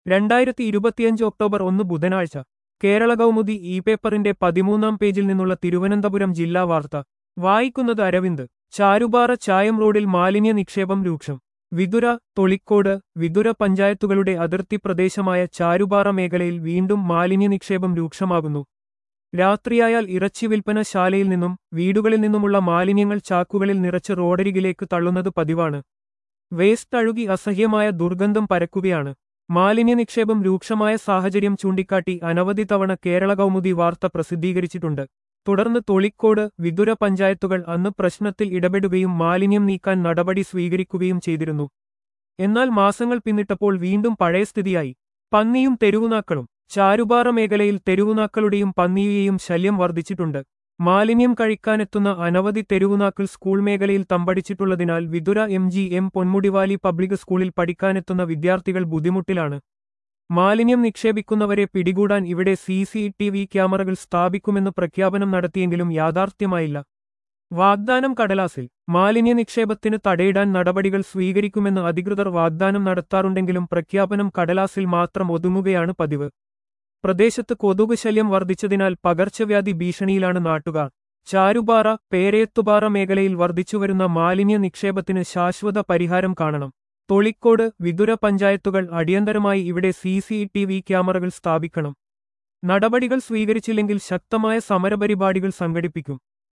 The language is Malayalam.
രണ്ടായിരത്തി ഇരുപത്തിയഞ്ച് ഒക്ടോബർ ഒന്ന് ബുധനാഴ്ച കേരള കൗമുദി ഇ പേപ്പറിന്റെ പതിമൂന്നാം പേജിൽ നിന്നുള്ള തിരുവനന്തപുരം ജില്ലാ വാർത്ത വായിക്കുന്നത് അരവിന്ദ് ചാരുപാറ ചായം റോഡിൽ മാലിന്യ നിക്ഷേപം രൂക്ഷം വിതുര തൊളിക്കോട് വിതുര പഞ്ചായത്തുകളുടെ അതിർത്തി പ്രദേശമായ ചാരുപാറ മേഖലയിൽ വീണ്ടും മാലിന്യ നിക്ഷേപം രൂക്ഷമാകുന്നു രാത്രിയായാൽ ഇറച്ചി വിൽപ്പന ശാലയിൽ നിന്നും വീടുകളിൽ നിന്നുമുള്ള മാലിന്യങ്ങൾ ചാക്കുകളിൽ നിറച്ച് റോഡരികിലേക്ക് തള്ളുന്നത് പതിവാണ് വേസ്റ്റ് അഴുകി അസഹ്യമായ ദുർഗന്ധം പരക്കുകയാണ് മാലിന്യ നിക്ഷേപം രൂക്ഷമായ സാഹചര്യം ചൂണ്ടിക്കാട്ടി അനവധി തവണ കേരള കൗമുദി വാർത്ത പ്രസിദ്ധീകരിച്ചിട്ടുണ്ട് തുടർന്ന് തൊളിക്കോട് വിതുര പഞ്ചായത്തുകൾ അന്ന് പ്രശ്നത്തിൽ ഇടപെടുകയും മാലിന്യം നീക്കാൻ നടപടി സ്വീകരിക്കുകയും ചെയ്തിരുന്നു എന്നാൽ മാസങ്ങൾ പിന്നിട്ടപ്പോൾ വീണ്ടും പഴയ സ്ഥിതിയായി പന്നിയും തെരുവുനാക്കളും ചാരുപാറ മേഖലയിൽ തെരുവുനാക്കളുടെയും പന്നിയുടെയും ശല്യം വർദ്ധിച്ചിട്ടുണ്ട് മാലിന്യം കഴിക്കാനെത്തുന്ന അനവധി തെരുവുനാക്കൾ സ്കൂൾ മേഖലയിൽ തമ്പടിച്ചിട്ടുള്ളതിനാൽ Vithura M G M Ponmudi valley public സ്കൂളിൽ പഠിക്കാനെത്തുന്ന വിദ്യാർത്ഥികൾ ബുദ്ധിമുട്ടിലാണ് മാലിന്യം നിക്ഷേപിക്കുന്നവരെ പിടികൂടാൻ ഇവിടെ സി സി ടി വി ക്യാമറകൾ സ്ഥാപിക്കുമെന്ന് പ്രഖ്യാപനം നടത്തിയെങ്കിലും യാഥാർത്ഥ്യമായില്ല വാഗ്ദാനം കടലാസിൽ മാലിന്യ നിക്ഷേപത്തിന് തടയിടാൻ നടപടികൾ സ്വീകരിക്കുമെന്ന് അധികൃതർ വാഗ്ദാനം നടത്താറുണ്ടെങ്കിലും പ്രഖ്യാപനം കടലാസിൽ മാത്രം ഒതുങ്ങുകയാണ് പതിവ് പ്രദേശത്ത് കൊതുക് ശല്യം വർദ്ധിച്ചതിനാൽ പകർച്ചവ്യാധി ഭീഷണിയിലാണ് നാട്ടുകാർ ചാരുപാറ പേരയത്തുപാറ മേഖലയിൽ വർദ്ധിച്ചുവരുന്ന മാലിന്യ നിക്ഷേപത്തിന് ശാശ്വത പരിഹാരം കാണണം തൊളിക്കോട് വിതുര പഞ്ചായത്തുകൾ അടിയന്തരമായി ഇവിടെ സി സി ടി വി ക്യാമറകൾ സ്ഥാപിക്കണം നടപടികൾ സ്വീകരിച്ചില്ലെങ്കിൽ ശക്തമായ സമരപരിപാടികൾ സംഘടിപ്പിക്കും